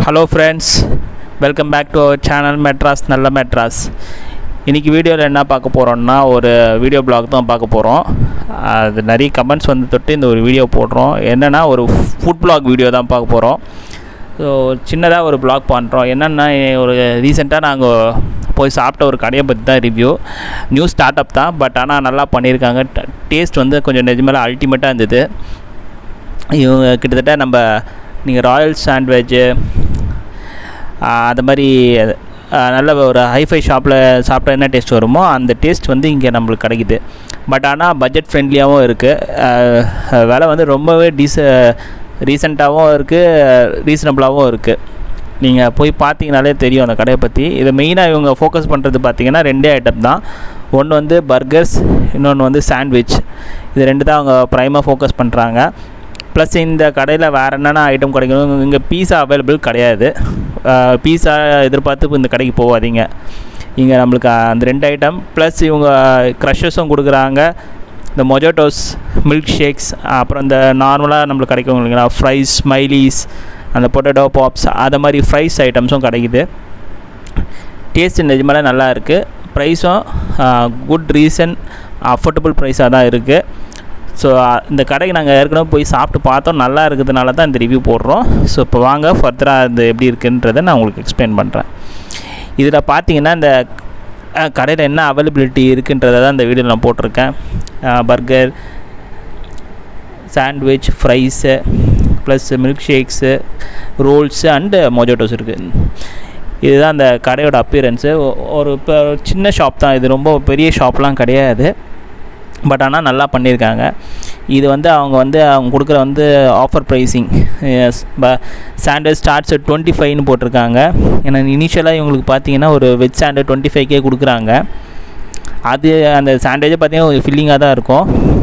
hello friends welcome back to our channel Madras நல்ல மெட்ராஸ் இன்றைக்கி வீடியோவில் என்ன பார்க்க போகிறோம்னா ஒரு வீடியோ பிளாக் தான் பார்க்க போகிறோம் அது நிறைய கமெண்ட்ஸ் வந்து தொட்டு இந்த ஒரு வீடியோ போடுறோம் என்னென்னா ஒரு ஃபுட் பிளாக் வீடியோ தான் பார்க்க போகிறோம் ஸோ சின்னதாக ஒரு பிளாக் பண்ணுறோம் என்னென்னா ஒரு ரீசெண்டாக நாங்கள் போய் சாப்பிட்ட ஒரு கடையை பற்றி தான் ரிவ்யூ நியூ ஸ்டார்ட் அப் தான் பட் ஆனால் நல்லா பண்ணியிருக்காங்க டேஸ்ட் வந்து கொஞ்சம் நிஜமேல அல்டிமேட்டாக இருந்தது இவங்க கிட்டத்தட்ட நம்ம நீங்கள் ராயல் சாண்ட்விட்சு அது மாதிரி ஆஹ், நல்ல ஒரு ஹைஃபை ஷாப்பில் சாப்பிட்டா என்ன டேஸ்ட் வருமோ அந்த டேஸ்ட் வந்து இங்கே நம்மளுக்கு கிடைக்குது பட் ஆனால் பட்ஜெட் ஃப்ரெண்ட்லியாகவும் இருக்குது விலை வந்து ரொம்பவே டீச ரீசெண்டாகவும் இருக்குது ரீசனபிளாகவும் இருக்குது நீங்கள் போய் பார்த்தீங்கனாலே தெரியும் அந்த கடையை பற்றி இதை மெயினாக இவங்க ஃபோக்கஸ் பண்ணுறது பார்த்தீங்கன்னா ரெண்டே ஐட்டம் தான் ஒன்று வந்து பர்கர்ஸ் இன்னொன்று வந்து சாண்ட்விச் இது ரெண்டு தான் அவங்க ப்ரைமாக ஃபோக்கஸ் பண்ணுறாங்க ப்ளஸ் இந்த கடையில் வேறு என்னென்ன ஐட்டம் கிடைக்கணும் இங்கே பீஸா அவைலபிள் கிடையாது பீஸா எதிர்பார்த்து இந்த கடைக்கு போகாதீங்க இங்கே நம்மளுக்கு அந்த ரெண்டு ஐட்டம் ப்ளஸ் இவங்க க்ரஷஸும் கொடுக்குறாங்க இந்த மொஜோட்டோஸ் மில்க் ஷேக்ஸ் அப்புறம் இந்த நார்மலாக நம்மளுக்கு கிடைக்கும் இல்லைங்களா ஃப்ரைஸ் ஸ்மைலீஸ் அந்த பொட்டேட்டோ பாப்ஸ் அது மாதிரி ஃப்ரைஸ் ஐட்டம்ஸும் கிடைக்குது டேஸ்ட் நிஜமாலே நல்லா இருக்குது ப்ரைஸும் குட் ரீசன் அஃபோர்டபுள் ப்ரைஸாக தான் இருக்குது ஸோ இந்த கடைக்கு நாங்கள் ஏற்கனவே போய் சாப்பிட்டு பார்த்தோம் நல்லா இருக்கிறதுனால தான் இந்த ரிவ்யூ போடுறோம் ஸோ இப்போ வாங்க ஃபர்தராக இது எப்படி இருக்குன்றதை நான் உங்களுக்கு எக்ஸ்பிளைன் பண்ணுறேன் இதில் பார்த்தீங்கன்னா இந்த கடையில் என்ன அவைலபிலிட்டி இருக்குன்றதை தான் இந்த வீடியோவில் நான் போட்டிருக்கேன் burger sandwich fries plus milk shakes rolls and mojitos இருக்குது இதுதான் அந்த கடையோட அப்பியரன்ஸு ஒரு இப்போ சின்ன ஷாப் தான் இது ரொம்ப பெரிய ஷாப்லாம் கிடையாது பட் ஆனால் நல்லா பண்ணியிருக்காங்க இது வந்து அவங்க வந்து அவங்க கொடுக்குற வந்து offer pricing standard starts twenty ஃபைவ்னு போட்டிருக்காங்க ஏன்னா இனிஷியலாக இவங்களுக்கு பார்த்தீங்கன்னா ஒரு வெஜ் சாண்டர் டுவெண்ட்டி ஃபைவ்க்கே கொடுக்குறாங்க அது அந்த சாண்டேஜே பார்த்தீங்கன்னா ஒரு ஃபில்லிங்காக தான் இருக்கும்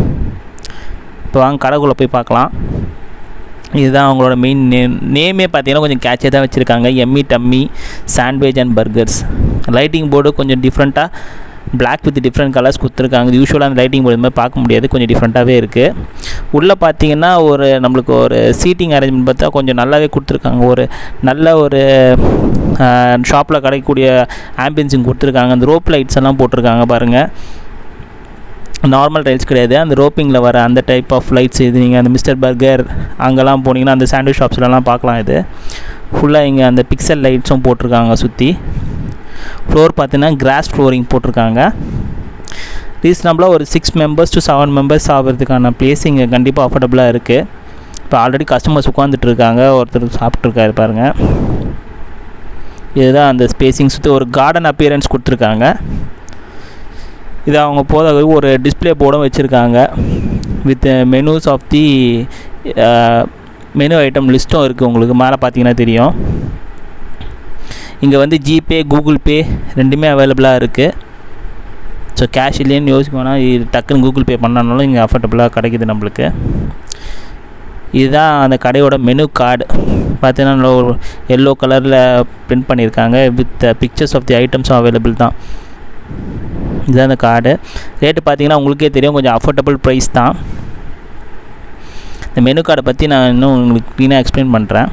இப்போ வாங்க கடைக்குள்ளே போய் பார்க்கலாம் இதுதான் அவங்களோட மெயின் நேம் நேமே பார்த்தீங்கன்னா கொஞ்சம் கேட்சியாக தான் வச்சுருக்காங்க yummy tummy sandwich and burgers lighting board கொஞ்சம் டிஃப்ரெண்ட்டாக Black வித் டிஃப்ரெண்ட் கலர்ஸ் கொடுத்துருக்காங்க யூஸ்வலாக அந்த லைட்டிங் போர்டு மாதிரி பார்க்க முடியாது கொஞ்சம் டிஃப்ரெண்ட்டாகவே இருக்குது உள்ளே பார்த்தீங்கன்னா ஒரு நம்மளுக்கு ஒரு சீட்டிங் அரேஞ்ச்மெண்ட் பார்த்தா கொஞ்சம் நல்லாவே கொடுத்துருக்காங்க ஒரு நல்ல ஒரு ஷாப்பில் கிடைக்கக்கூடிய ஆம்பியன்ஸிங் கொடுத்துருக்காங்க அந்த ரோப் லைட்ஸ் எல்லாம் போட்டிருக்காங்க பாருங்கள் நார்மல் ரைல்ஸ் கிடையாது அந்த ரோப்பிங்கில் வர அந்த டைப் ஆஃப் லைட்ஸ் இது நீங்கள் அந்த மிஸ்டர் பர்கர் அங்கெல்லாம் போனீங்கன்னா அந்த சாண்ட்விச் ஷாப்ஸ்லலாம் பார்க்கலாம் இது ஃபுல்லாக இங்கே அந்த பிக்சல் லைட்ஸும் போட்டிருக்காங்க சுற்றி ஃப்ளோர் பார்த்தீங்கன்னா கிராஸ் ஃப்ளோரிங் போட்டிருக்காங்க ரீசனபிளாக ஒரு six members to seven members ஆகிறதுக்கான பிளேஸ் இங்கே கண்டிப்பாக அஃபோர்டபுளாக இருக்குது இப்போ ஆல்ரெடி கஸ்டமர்ஸ் உட்காந்துட்டு இருக்காங்க ஒருத்தர் சாப்பிட்ருக்காரு பாருங்கள் இதுதான் அந்த ஸ்பேசிங் சுற்றி ஒரு கார்டன் அப்பியரன்ஸ் கொடுத்துருக்காங்க இது அவங்க போத ஒரு டிஸ்பிளே போர்டும் வச்சுருக்காங்க with menus of the menu item லிஸ்ட்டும் இருக்குது உங்களுக்கு மேலே பார்த்தீங்கன்னா தெரியும் இங்கே வந்து ஜிபே கூகுள் பே ரெண்டுமே அவைலபிளாக இருக்குது ஸோ கேஷ் இல்லைன்னு யோசிக்க வேணாம் இது டக்குன்னு கூகுள் பே பண்ணனாலும் இங்கே அஃபோர்டபுளாக கிடைக்குது நம்மளுக்கு இதுதான் அந்த கடையோட மெனு கார்டு பார்த்தீங்கன்னா ஒரு எல்லோ கலரில் பிரிண்ட் பண்ணியிருக்காங்க வித் பிக்சர்ஸ் ஆஃப் தி ஐட்டம்ஸும் அவைலபிள் தான் இதுதான் அந்த கார்டு ரேட்டு பார்த்தீங்கன்னா உங்களுக்கே தெரியும் கொஞ்சம் அஃபோர்டபுள் ப்ரைஸ் தான் இந்த மெனு கார்டை பற்றி நான் இன்னும் உங்களுக்கு க்ளீனாக எக்ஸ்பிளைன் பண்ணுறேன்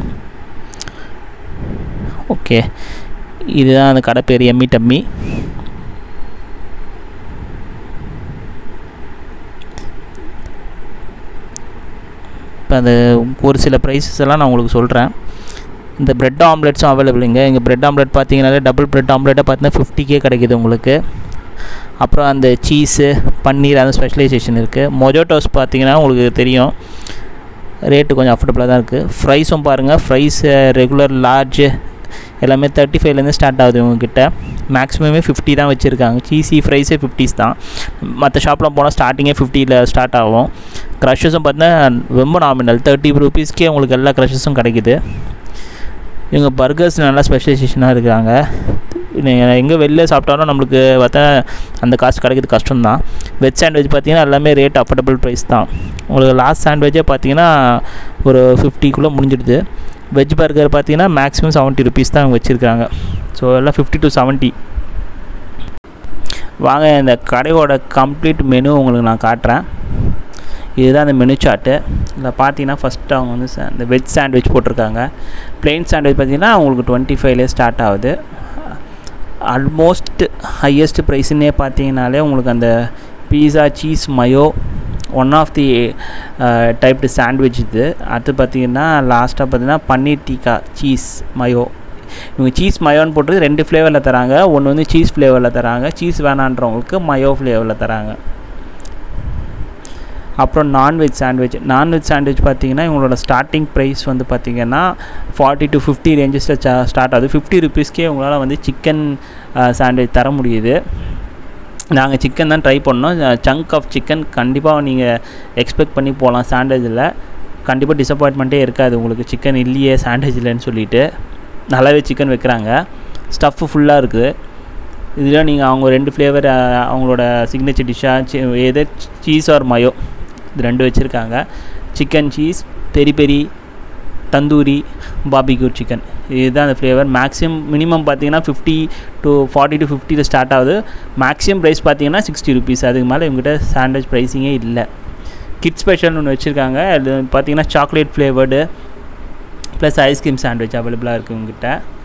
ஓகே இதுதான் அந்த கடை பேர் எம்மி டம்மி இப்போ அந்த ஒரு சில ப்ரைஸஸ் எல்லாம் நான் உங்களுக்கு சொல்கிறேன் இந்த பிரெட் ஆம்லெட்ஸும் அவைலபிள் இங்கே இங்கே பிரெட் ஆம்லெட் பார்த்தீங்கன்னாலே டபுள் பிரெட் ஆம்லெட்டை பார்த்தீங்கன்னா ஃபிஃப்டிக்கே கிடைக்கிது உங்களுக்கு அப்புறம் அந்த சீஸு பன்னீர் அந்த ஸ்பெஷலைசேஷன் இருக்குது மொஜோட்டோஸ் பார்த்தீங்கன்னா உங்களுக்கு தெரியும் ரேட்டு கொஞ்சம் அஃபோர்டபுளாக தான் இருக்குது ஃப்ரைஸும் பாருங்கள் ஃப்ரைஸ் ரெகுலர் லார்ஜ் எல்லாமே தேர்ட்டி ஃபைவ்லேருந்து ஸ்டார்ட் ஆகுது இவங்கக்கிட்ட மேக்ஸிமமே ஃபிஃப்டி தான் வச்சுருக்காங்க சீசி ஃப்ரைஸே ஃபிஃப்டிஸ் தான் மற்ற ஷாப்லாம் போனால் ஸ்டார்டிங்கே ஃபிஃப்டியில் ஸ்டார்ட் ஆகும் க்ரஷஸும் பார்த்தீங்கன்னா ரொம்ப நாமினல் தேர்ட்டி ருபீஸ்க்கே உங்களுக்கு எல்லா க்ரஷஸும் கிடைக்குது இவங்க பர்கர்ஸ் நல்லா ஸ்பெஷலைசேஷனாக இருக்காங்க நீங்கள் எங்கே வெளில சாப்பிட்டாலும் நம்மளுக்கு பார்த்தா அந்த காசு கிடைக்கிறது கஷ்டம் தான் வெஜ் சாண்ட்விச் பார்த்தீங்கன்னா எல்லாமே ரேட் அஃபோர்டபுள் ப்ரைஸ் தான் உங்களுக்கு லாஸ்ட் சாண்ட்விச்சே பார்த்தீங்கன்னா ஒரு ஃபிஃப்டிக்குள்ளே முடிஞ்சிடுது வெஜ் பர்கர் பார்த்தீங்கன்னா மேக்ஸிமம் செவன்ட்டி ருபீஸ் தான் அவங்க வச்சுருக்காங்க ஸோ எல்லாம் ஃபிஃப்டி டு செவன்ட்டி வாங்க இந்த கடையோட கம்ப்ளீட் மெனு உங்களுக்கு நான் காட்டுறேன் இதுதான் அந்த மெனு சார்ட்டு இதில் பார்த்தீங்கன்னா ஃபஸ்ட்டு அவங்க வந்து ச- இந்த வெஜ் சாண்ட்விச் போட்டிருக்காங்க plain சாண்ட்விச் பார்த்தீங்கன்னா உங்களுக்கு டுவெண்ட்டி ஃபைவ்லேயே ஸ்டார்ட் ஆகுது ஆல்மோஸ்ட் ஹையஸ்ட் ப்ரைஸுன்னே பார்த்தீங்கனாலே உங்களுக்கு அந்த pizza cheese mayo one of the typed sandwich இது அடுத்து பார்த்தீங்கன்னா லாஸ்ட்டாக பார்த்தீங்கன்னா பன்னீர் டீக்கா சீஸ் மயோ இவங்க சீஸ் மயோன்னு போட்டு ரெண்டு ஃப்ளேவரில் தராங்க ஒன்று வந்து சீஸ் ஃப்ளேவரில் தராங்க சீஸ் வேணான்றவங்களுக்கு மயோ ஃப்ளேவரில் தராங்க அப்புறம் நான்வெஜ் சாண்ட்விச் நான்வெஜ் சாண்ட்விச் பார்த்தீங்கன்னா இவங்களோட ஸ்டார்டிங் ப்ரைஸ் வந்து பார்த்தீங்கன்னா ஃபார்ட்டி டு ஃபிஃப்டி ரேஞ்சஸில் ஸ்டார்ட் ஆகுது ஃபிஃப்டி ருபீஸ்க்கே உங்களால் வந்து சிக்கன் சாண்ட்விச் தர முடியுது நாங்கள் சிக்கன் தான் ட்ரை பண்ணோம் சங்க் ஆஃப் சிக்கன் கண்டிப்பாக நீங்கள் எக்ஸ்பெக்ட் பண்ணி போகலாம் சாண்ட்விச்சில் கண்டிப்பாக டிசப்பாயின்மெண்ட்டே இருக்காது உங்களுக்கு சிக்கன் இல்லையே சாண்ட்விச்சில்னு சொல்லிட்டு நல்லாவே சிக்கன் வைக்கிறாங்க ஸ்டஃப்பு ஃபுல்லாக இருக்குது இதில் நீங்கள் அவங்க ரெண்டு ஃப்ளேவர் அவங்களோட சிக்னேச்சர் டிஷ்ஷாக எது சீஸ் ஆர் மயோ இது ரெண்டு வச்சுருக்காங்க chicken cheese peri peri tandoori barbecue chicken இதுதான் அந்த ஃப்ளேவர் மேக்ஸிமம் மினிமம் பார்த்தீங்கன்னா ஃபிஃப்டி டு ஃபார்ட்டி டு ஃபிஃப்டியில் ஸ்டார்ட் ஆகுது மேக்ஸிமம் ப்ரைஸ் பார்த்தீங்கன்னா சிக்ஸ்டி ருபீஸ் அதுக்கு மேலே இவங்ககிட்ட சாண்ட்விச் ப்ரைஸிங்கே இல்லை கிட் ஸ்பெஷல்னு ஒன்று வச்சுருக்காங்க அது பார்த்தீங்கன்னா chocolate flavoured plus ice cream sandwich அவைலபிளாக இருக்குது இவங்ககிட்ட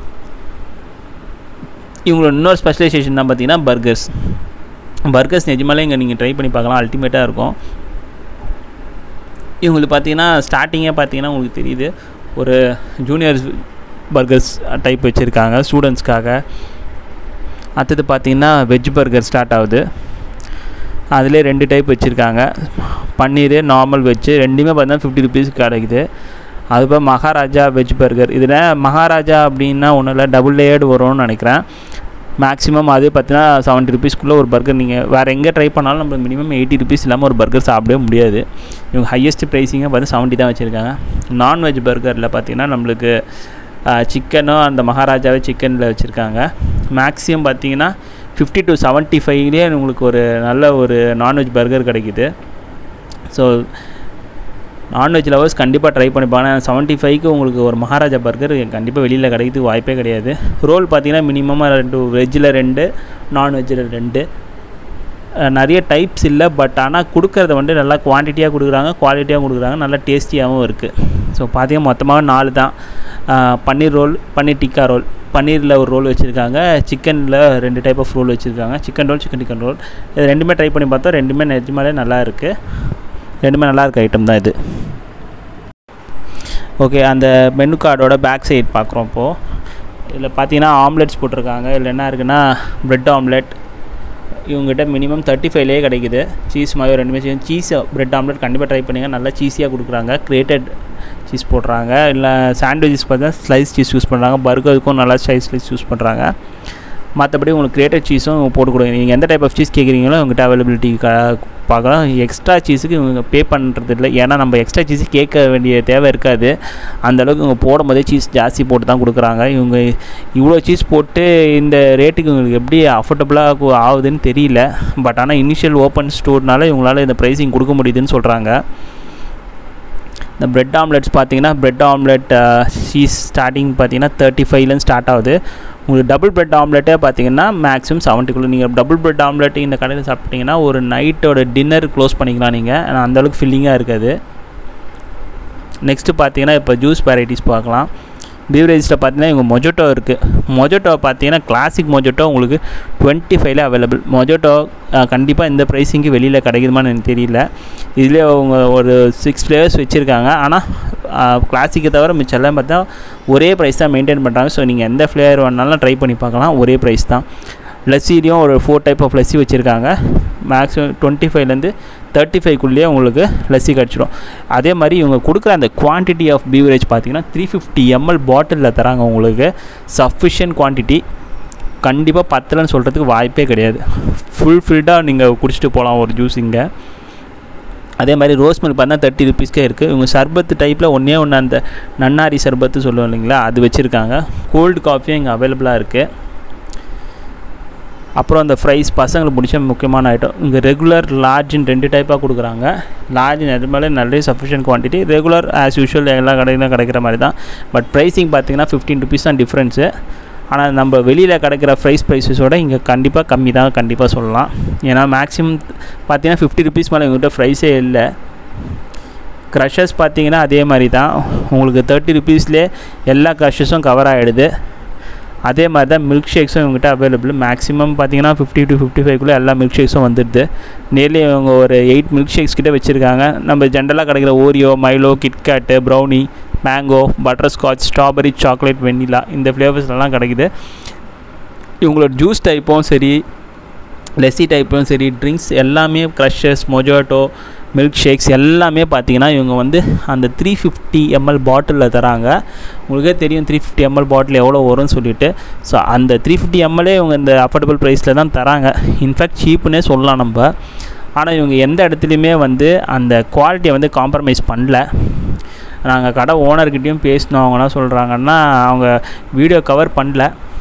இவங்களோட இன்னொரு ஸ்பெஷலைசேஷன் தான் பார்த்தீங்கன்னா பர்கர்ஸ் பர்கர்ஸ் நிஜமாலே இங்கே நீங்கள் ட்ரை பண்ணி பார்க்கலாம் அல்டிமேட்டாக இருக்கும் இவங்களுக்கு பார்த்தீங்கன்னா ஸ்டார்டிங்கே பார்த்தீங்கன்னா உங்களுக்கு தெரியுது ஒரு ஜூனியர் பர்கர்ஸ் டைப் வச்சுருக்காங்க ஸ்டூடெண்ட்ஸ்க்காக அடுத்தது பார்த்தீங்கன்னா வெஜ் பர்கர் ஸ்டார்ட் ஆகுது அதிலே ரெண்டு டைப் வச்சுருக்காங்க பன்னீர் நார்மல் வெஜ்ஜு ரெண்டுமே பார்த்தீங்கன்னா ஃபிஃப்டி ருபீஸ்க்கு கிடைக்குது அதுபோல் மகாராஜா வெஜ் பர்கர் இதில் மகாராஜா அப்படின்னா ஒன்றும் இல்லை டபுள் லேயர்டு வரும்னு நினைக்கிறேன் மேக்ஸிமம் அது பார்த்தீங்கன்னா செவன்ட்டி ருபீஸ்க்குள்ளே ஒரு பர்கர் நீங்கள் வேறு எங்கே ட்ரை பண்ணாலும் நம்ம மினிமம் எயிட்டி ருபீஸ் இல்லாமல் ஒரு பர்கர் சாப்பிடவே முடியாது இவங்க ஹையஸ்ட் ப்ரைஸிங்கே பார்த்து செவன்ட்டி தான் வச்சுருக்காங்க நான்வெஜ் பர்கரில் பார்த்தீங்கன்னா நம்மளுக்கு சிக்கனும் அந்த மகாராஜாவே சிக்கனில் வச்சுருக்காங்க மேக்ஸிமம் பார்த்தீங்கன்னா ஃபிஃப்டி டு செவன்ட்டி ஃபைவ்லேயே உங்களுக்கு ஒரு நல்ல ஒரு நான்வெஜ் பர்கர் கிடைக்குது ஸோ நான்வெஜ் லவர்ஸ் கண்டிப்பாக ட்ரை பண்ணிப்பாங்க செவன்ட்டி ஃபைவ்க்கு உங்களுக்கு ஒரு மகாராஜா பர்கர் கண்டிப்பாக வெளியில் கிடைக்கிறதுக்கு வாய்ப்பே கிடையாது ரோல் பார்த்தீங்கன்னா மினிமமாக ரெண்டு வெஜ்ஜில் ரெண்டு நான்வெஜ்ஜில் ரெண்டு அஹ் நிறைய டைப்ஸ் இல்லை பட் ஆனால் கொடுக்கறத வந்து நல்லா குவான்டிட்டியாக கொடுக்குறாங்க குவாலிட்டியாக கொடுக்குறாங்க நல்லா டேஸ்டியாகவும் இருக்குது ஸோ பார்த்தீங்கன்னா மொத்தமாக நாலு தான் அஹ் பன்னீர் ரோல் பன்னீர் டிக்கா ரோல் பன்னீரில் ஒரு ரோல் வச்சுருக்காங்க சிக்கனில் ரெண்டு டைப் ஆஃப் ரோல் வச்சுருக்காங்க chicken roll chicken tikka roll இது ரெண்டுமே ட்ரை பண்ணி பார்த்தோம் ரெண்டுமே நிஜமாலே நல்லா இருக்குது ரெண்டுமே நல்லா இருக்க ஐட்டம் தான் இது ஓகே அந்த மெனு கார்டோட பேக் சைடு பார்க்குறோம் இப்போது இதில் பார்த்தீங்கன்னா ஆம்லெட்ஸ் போட்டிருக்காங்க இதில் என்ன இருக்குன்னா பிரெட் ஆம்லெட் இவங்ககிட்ட மினிமம் தேர்ட்டி ஃபைவ்லேயே கிடைக்குது சீஸ் மாயோ ரெண்டுமே சீஸ் பிரெட் ஆம்லெட் கண்டிப்பாக ட்ரை பண்ணுங்க நல்லா சீஸியாக கொடுக்குறாங்க கிரேட்டட் சீஸ் போடுறாங்க இல்லை சாண்ட்விச்சஸ் பார்த்தா ஸ்லைஸ் சீஸ் யூஸ் பண்ணுறாங்க பர்கருக்கும் நல்லா ஸ்லைஸ் ஸ்லைஸ் யூஸ் பண்ணுறாங்க மற்றபடி உங்களுக்கு கிரேட்டட் சீஸும் போட்டு கொடுங்க நீங்கள் எந்த டைப் ஆஃப் சீஸ் கேட்குறீங்களோ உங்கள்கிட்ட அவைலபிலிட்டி க பார்க்கலாம் எக்ஸ்ட்ரா சீஸுக்கு இவங்க பே பண்ணுறது இல்லை ஏன்னா நம்ம எக்ஸ்ட்ரா சீஸ் கேட்க வேண்டிய தேவை இருக்காது அந்த அளவுக்கு இவங்க போடும் போதே சீஸ் ஜாஸ்தி போட்டு தான் கொடுக்குறாங்க இவங்க இவ்வளோ சீஸ் போட்டு இந்த ரேட்டுக்கு இவங்களுக்கு எப்படி அஃபோர்டபுளாக ஆகுதுன்னு தெரியல பட் ஆனால் இனிஷியல் ஓப்பன் ஸ்டோர்னால இவங்களால இந்த ப்ரைஸிங் கொடுக்க முடியுதுன்னு சொல்கிறாங்க இந்த பிரெட் ஆம்லெட்ஸ் பார்த்தீங்கன்னா பிரெட் ஆம்லெட் சீஸ் ஸ்டார்டிங் பார்த்தீங்கன்னா தேர்ட்டி ஃபைவ்லேருந்து ஸ்டார்ட் ஆகுது உங்களுக்கு டபுள் பிரெட் ஆம்லெட்டே பார்த்தீங்கன்னா மேக்ஸிமம் செவன்ட்டிக்குள்ளே நீங்கள் டபுள் பிரெட் ஆம்லெட் இந்த கடையில் சாப்பிட்டீங்கன்னா ஒரு நைட்டோட டின்னர் க்ளோஸ் பண்ணிக்கலாம் நீங்கள் ஆனால் அந்தளவுக்கு ஃபில்லிங்காக இருக்காது நெக்ஸ்ட்டு பார்த்தீங்கன்னா இப்போ ஜூஸ் வெரைட்டிஸ் பார்க்கலாம் பீவரேஜில் பார்த்தீங்கன்னா இவங்க மொஜோட்டோ இருக்குது மொஜோட்டோ பார்த்தீங்கன்னா கிளாசிக் மொஜோட்டோ உங்களுக்கு டுவெண்ட்டி ஃபைவ்ல அவைலபிள் மொஜோட்டோ கண்டிப்பாக இந்த ப்ரைஸிங்க்கு வெளியில் கிடைக்குதுமான்னு எனக்கு தெரியல இதிலே அவங்க ஒரு சிக்ஸ் ஃப்ளேவர்ஸ் வச்சுருக்காங்க ஆனால் கிளாசிக்கை தவிர மிச்சம் எல்லாம் பார்த்தா ஒரே ப்ரைஸ் தான் மெயின்டைன் பண்ணுறாங்க ஸோ நீங்கள் எந்த ஃப்ளேவர் வேணாலும் ட்ரை பண்ணி பார்க்கலாம் ஒரே ப்ரைஸ் தான் லஸ்ஸிலையும் ஒரு ஃபோர் டைப் ஆஃப் லஸ்ஸி வச்சுருக்காங்க மேக்ஸிமம் டுவெண்ட்டி ஃபைவ்லேருந்து தேர்ட்டி ஃபைவ்க்குள்ளேயே உங்களுக்கு லஸ்ஸி கிடச்சிடும் அதே மாதிரி இவங்க கொடுக்குற அந்த குவான்டிட்டி ஆஃப் பீவரேஜ் பார்த்தீங்கன்னா த்ரீ ஃபிஃப்டி எம்எல் பாட்டிலில் தராங்க உங்களுக்கு சஃபிஷியன்ட் குவான்டிட்டி கண்டிப்பாக பத்தலைன்னு சொல்கிறதுக்கு வாய்ப்பே கிடையாது ஃபுல் ஃபில்டாக நீங்கள் குடிச்சிட்டு போகலாம் ஒரு ஜூஸ் இங்கே அதே மாதிரி ரோஸ் மில்க் பார்த்தா தேர்ட்டி ருபீஸ்க்கே இருக்குது இவங்க சர்பத்து டைப்பில் ஒன்றே ஒன்று அந்த நன்னாரி சர்பத்து சொல்லுவோம் இல்லைங்களா அது வச்சுருக்காங்க கோல்டு காஃபியும் இங்கே அவைலபிளாக இருக்குது அப்புறம் அந்த ஃப்ரைஸ் பசங்களுக்கு பிடிச்ச முக்கியமான ஐட்டம் இங்கே ரெகுலர் லார்ஜின்னு ரெண்டு டைப்பாக கொடுக்குறாங்க லார்ஜ் நிஜமாலே நல்ல sufficient quantity regular as usual எல்லா கடையிலும் கிடைக்கிற மாதிரி தான் பட் ப்ரைஸிங் பார்த்தீங்கன்னா ஃபிஃப்டீன் ருபீஸ் தான் டிஃப்ரென்ஸு ஆனால் நம்ம வெளியில் கிடைக்கிற ப்ரைஸ் ப்ரைஸஸோட இங்கே கண்டிப்பாக கம்மி தான் கண்டிப்பாக சொல்லலாம் ஏன்னா மேக்ஸிமம் பார்த்தீங்கன்னா ஃபிஃப்டி ருபீஸ் மேலே எங்கள்கிட்ட ப்ரைஸே இல்லை க்ரஷஸ் பார்த்தீங்கன்னா அதே மாதிரி தான் உங்களுக்கு தேர்ட்டி ருபீஸ்லேயே எல்லா க்ரஷஸும் கவர் ஆகிடுது அதே மாதிரி தான் மில்க் ஷேக்ஸும் இவங்ககிட்ட அவைலபிள் மேக்ஸிமம் பார்த்தீங்கன்னா ஃபிஃப்டி டு ஃபிஃப்டி ஃபைவ்க்குள்ளே எல்லா மில்க் ஷேக்ஸும் வந்துடுது நியர்லி இவங்க ஒரு எயிட் மில்க் ஷேக்ஸ் கிட்ட வச்சுருக்காங்க நம்ம ஜென்ரலாக கிடைக்கிற Oreo Milo KitKat brownie mango butterscotch strawberry chocolate vanilla இந்த ஃப்ளேவர்ஸ்லாம் கிடைக்குது இவங்களோட ஜூஸ் டைப்பும் சரி லெஸ்ஸி டைப்பும் சரி ட்ரிங்க்ஸ் எல்லாமே க்ரஷஸ் மொஜோட்டோ மில்க் ஷேக்ஸ் எல்லாமே பார்த்தீங்கன்னா இவங்க வந்து அந்த த்ரீ ஃபிஃப்டி எம்எல் பாட்டிலில் தராங்க உங்களுக்கே தெரியும் த்ரீ ஃபிஃப்டி எம்எல் பாட்டில் எவ்வளோ வரும்னு சொல்லிட்டு ஸோ அந்த த்ரீ ஃபிஃப்டி எம்எல்ஏ இவங்க இந்த அஃபோர்டபுள் ப்ரைஸில் தான் தராங்க இன்ஃபேக்ட் சீப்புன்னே சொல்லலாம் நம்ம ஆனால் இவங்க எந்த இடத்துலையுமே வந்து அந்த குவாலிட்டியை வந்து காம்ப்ரமைஸ் பண்ணல நாங்கள் கடை ஓனர்கிட்டையும் பேசினோம் அவங்க என்ன சொல்கிறாங்கன்னா அவங்க வீடியோ கவர் பண்ணல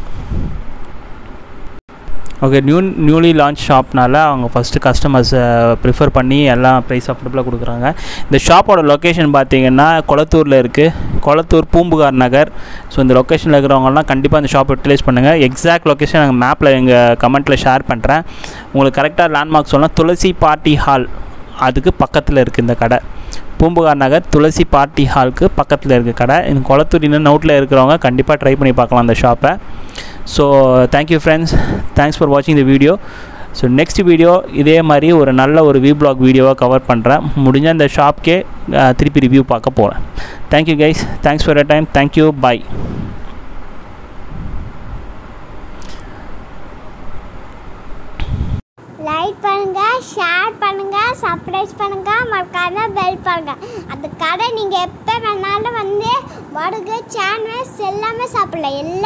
ஓகே நியூ நியூலி லான்ச் ஷாப்னால அவங்க ஃபஸ்ட்டு கஸ்டமர்ஸை ப்ரிஃபர் பண்ணி எல்லாம் ப்ரைஸ் அஃபோர்டபுளாக கொடுக்குறாங்க இந்த ஷாப்போட லொக்கேஷன் பார்த்தீங்கன்னா கொளத்தூரில் இருக்குது கொளத்தூர் பூம்புகார் நகர் ஸோ இந்த லொக்கேஷனில் இருக்கிறவங்கலாம் கண்டிப்பாக இந்த ஷாப் யூட்டிலைஸ் பண்ணுங்கள் எக்ஸாக்ட் லொக்கேஷன் நாங்கள் மேப்பில் எங்கள் கமெண்ட்டில் ஷேர் பண்ணுறேன் உங்களுக்கு கரெக்டாக லேண்ட்மார்க் சொல்லலாம் துளசி பார்ட்டி ஹால் அதுக்கு பக்கத்தில் இருக்குது இந்த கடை பூம்புகார் நகர் துளசி பார்ட்டி ஹாலுக்கு பக்கத்தில் இருக்குது கடை இந்த கொளத்தூர் இன்னும் நோட்டில் இருக்கிறவங்க கண்டிப்பாக ட்ரை பண்ணி பார்க்கலாம் அந்த ஷாப்பை so thank you friends thanks for வாட்சிங் the video so next video இதே மாதிரி ஒரு நல்ல ஒரு வி பிளாக் வீடியோவாக கவர் பண்ணுறேன் முடிஞ்ச இந்த ஷாப்க்கே திருப்பி ரிவ்யூ பார்க்க போகிறேன் thank you guys thanks for your time thank you bye like பண்ணுங்க ஷேர் பண்ணுங்க சப்ஸ்கிரைப் பண்ணுங்க மறக்காம பெல் பண்ணுங்க அந்த கடை நீங்க எப்போ வேணாலும் வந்து வடுகு சாண்ட்விச் எல்லாமே சாப்பிடலாம் எல்லா